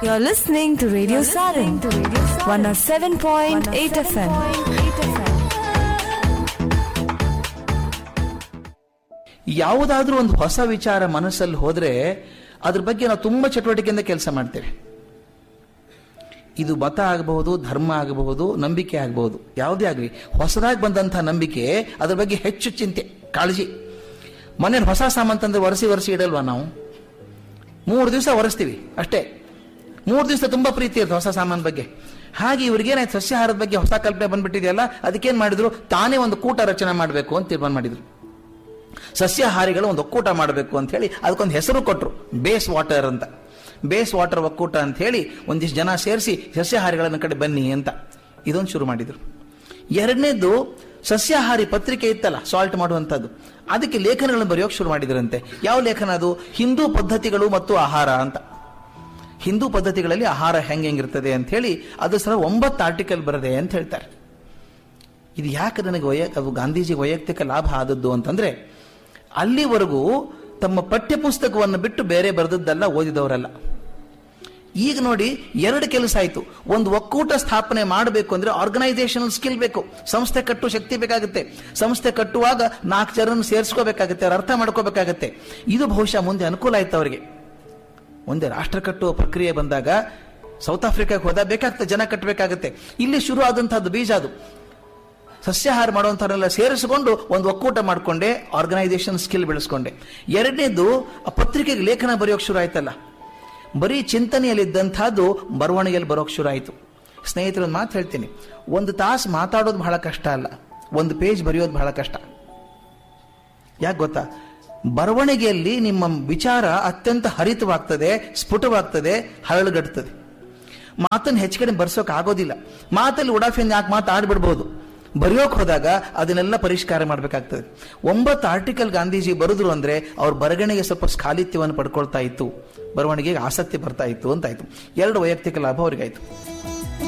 You're listening to Radio Sarin, 107.8 FM. ಯಾವುದಾದ್ರೂ ಒಂದು ಹೊಸ ವಿಚಾರ ಮನಸ್ಸಲ್ಲಿ ಹೋದ್ರೆ ಅದ್ರ ಬಗ್ಗೆ ನಾವು ತುಂಬಾ ಚಟುವಟಿಕೆಯಿಂದ ಕೆಲಸ ಮಾಡ್ತೇವೆ ಇದು ಮತ ಆಗಬಹುದು ಧರ್ಮ ಆಗಬಹುದು ನಂಬಿಕೆ ಆಗಬಹುದು ಯಾವುದೇ ಆಗಲಿ ಹೊಸದಾಗಿ ಬಂದಂತಹ ನಂಬಿಕೆ ಅದ್ರ ಬಗ್ಗೆ ಹೆಚ್ಚು ಚಿಂತೆ ಕಾಳಜಿ ಮನೇಲಿ ಹೊಸ ಸಾಮಾನ್ ತಂದ್ರೆ ಒರೆಸಿ ಒರೆಸಿ ಇಡಲ್ವಾ ನಾವು ಮೂರು ದಿವಸ ಒರೆಸ್ತೀವಿ ಅಷ್ಟೇ ಮೂರು ದಿವಸ ತುಂಬಾ ಪ್ರೀತಿ ಇರುತ್ತೆ ಹೊಸ ಸಾಮಾನ್ ಬಗ್ಗೆ ಹಾಗೆ ಇವ್ರಿಗೇನಾಯ್ತು ಸಸ್ಯಾಹಾರದ ಬಗ್ಗೆ ಹೊಸ ಕಲ್ಪನೆ ಬಂದ್ಬಿಟ್ಟಿದೆಯಲ್ಲ ಅದಕ್ಕೇನ್ ಮಾಡಿದ್ರು ತಾನೇ ಒಂದು ಕೂಟ ರಚನೆ ಮಾಡಬೇಕು ಅಂತ ತೀರ್ಮಾನ ಮಾಡಿದ್ರು ಸಸ್ಯಾಹಾರಿಗಳು ಒಂದು ಒಕ್ಕೂಟ ಮಾಡಬೇಕು ಅಂತ ಹೇಳಿ ಅದಕ್ಕೊಂದು ಹೆಸರು ಕೊಟ್ಟರು ಬೇಸ್ ವಾಟರ್ ಅಂತ ಬೇಸ್ ವಾಟರ್ ಒಕ್ಕೂಟ ಅಂತ ಹೇಳಿ ಒಂದಿಷ್ಟು ಜನ ಸೇರಿಸಿ ಸಸ್ಯಾಹಾರಿಗಳನ್ನ ಕಡೆ ಬನ್ನಿ ಅಂತ ಇದೊಂದು ಶುರು ಮಾಡಿದ್ರು ಎರಡನೇದು ಸಸ್ಯಾಹಾರಿ ಪತ್ರಿಕೆ ಇತ್ತಲ್ಲ ಸಾಲ್ಟ್ ಮಾಡುವಂಥದ್ದು ಅದಕ್ಕೆ ಲೇಖನಗಳನ್ನು ಬರೆಯೋಕೆ ಶುರು ಮಾಡಿದ್ರಂತೆ ಯಾವ ಲೇಖನ ಅದು ಹಿಂದೂ ಪದ್ಧತಿಗಳು ಮತ್ತು ಆಹಾರ ಅಂತ ಹಿಂದೂ ಪದ್ಧತಿಗಳಲ್ಲಿ ಆಹಾರ ಹೆಂಗೆ ಹೆಂಗಿರ್ತದೆ ಅಂತ ಹೇಳಿ ಅದು ಸಹ ಒಂಬತ್ತು ಆರ್ಟಿಕಲ್ ಬರದೆ ಅಂತ ಹೇಳ್ತಾರೆ ಇದು ಯಾಕೆ ನನಗೆ ವೈಯ ಅದು ಗಾಂಧೀಜಿ ವೈಯಕ್ತಿಕ ಲಾಭ ಆದದ್ದು ಅಂತಂದ್ರೆ ಅಲ್ಲಿವರೆಗೂ ತಮ್ಮ ಪಠ್ಯ ಪುಸ್ತಕವನ್ನು ಬಿಟ್ಟು ಬೇರೆ ಬರೆದದ್ದಲ್ಲ ಓದಿದವರಲ್ಲ ಈಗ ನೋಡಿ ಎರಡು ಕೆಲಸ ಆಯ್ತು ಒಂದು ಒಕ್ಕೂಟ ಸ್ಥಾಪನೆ ಮಾಡಬೇಕು ಅಂದ್ರೆ ಆರ್ಗನೈಸೇಷನಲ್ ಸ್ಕಿಲ್ ಬೇಕು ಸಂಸ್ಥೆ ಕಟ್ಟು ಶಕ್ತಿ ಬೇಕಾಗುತ್ತೆ ಸಂಸ್ಥೆ ಕಟ್ಟುವಾಗ ನಾಲ್ಕು ಜನರನ್ನು ಸೇರಿಸ್ಕೋಬೇಕಾಗುತ್ತೆ ಅವ್ರು ಅರ್ಥ ಮಾಡ್ಕೋಬೇಕಾಗತ್ತೆ ಇದು ಬಹುಶಃ ಮುಂದೆ ಅನುಕೂಲ ಆಯ್ತು ಅವರಿಗೆ ಮುಂದೆ ರಾಷ್ಟ್ರ ಕಟ್ಟುವ ಪ್ರಕ್ರಿಯೆ ಬಂದಾಗ ಸೌತ್ ಆಫ್ರಿಕಾಕ್ಕೆ ಹೋದಾಗ ಬೇಕಾಗ್ತದೆ ಜನ ಕಟ್ಟಬೇಕಾಗತ್ತೆ ಇಲ್ಲಿ ಶುರು ಆದಂತಹದ್ದು ಬೀಜ ಅದು ಸಸ್ಯಾಹಾರ ಮಾಡುವಂಥವ್ರೆಲ್ಲ ಸೇರಿಸಿಕೊಂಡು ಒಂದು ಒಕ್ಕೂಟ ಮಾಡಿಕೊಂಡೆ ಆರ್ಗನೈಸೇಷನ್ ಸ್ಕಿಲ್ ಬೆಳೆಸ್ಕೊಂಡೆ ಎರಡನೇದು ಆ ಪತ್ರಿಕೆಗೆ ಲೇಖನ ಬರೆಯೋಕೆ ಶುರು ಆಯ್ತಲ್ಲ ಬರೀ ಚಿಂತನೆಯಲ್ಲಿದ್ದಂಥದ್ದು ಬರವಣಿಗೆಯಲ್ಲಿ ಬರೋಕೆ ಶುರು ಆಯಿತು ಸ್ನೇಹಿತರು ಒಂದು ಮಾತು ಹೇಳ್ತೀನಿ ಒಂದು ತಾಸು ಮಾತಾಡೋದು ಬಹಳ ಕಷ್ಟ ಅಲ್ಲ ಒಂದು ಪೇಜ್ ಬರೆಯೋದು ಬಹಳ ಕಷ್ಟ ಯಾಕೆ ಗೊತ್ತಾ ಬರವಣಿಗೆಯಲ್ಲಿ ನಿಮ್ಮ ವಿಚಾರ ಅತ್ಯಂತ ಹರಿತವಾಗ್ತದೆ ಸ್ಫುಟವಾಗ್ತದೆ ಹರಳುಗಟ್ತದೆ ಮಾತನ್ನು ಹೆಚ್ಚು ಕಡೆ ಬರ್ಸೋಕೆ ಆಗೋದಿಲ್ಲ ಮಾತಲ್ಲಿ ಉಡಾಫಿಯನ್ನು ಯಾಕೆ ಮಾತಾಡ್ಬಿಡ್ಬೋದು ಬರೆಯೋಕೆ ಹೋದಾಗ ಅದನ್ನೆಲ್ಲ ಪರಿಷ್ಕಾರ ಮಾಡಬೇಕಾಗ್ತದೆ ಒಂಬತ್ತು ಆರ್ಟಿಕಲ್ ಗಾಂಧೀಜಿ ಬರೆದ್ರು ಅಂದ್ರೆ ಅವ್ರ ಬರವಣಿಗೆ ಸ್ವಲ್ಪ ಸ್ಖಾಲಿತ್ಯವನ್ನು ಪಡ್ಕೊಳ್ತಾ ಇತ್ತು ಬರವಣಿಗೆಗೆ ಆಸಕ್ತಿ ಬರ್ತಾ ಇತ್ತು ಅಂತಾಯ್ತು ಎರಡು ವೈಯಕ್ತಿಕ ಲಾಭ ಅವ್ರಿಗಾಯ್ತು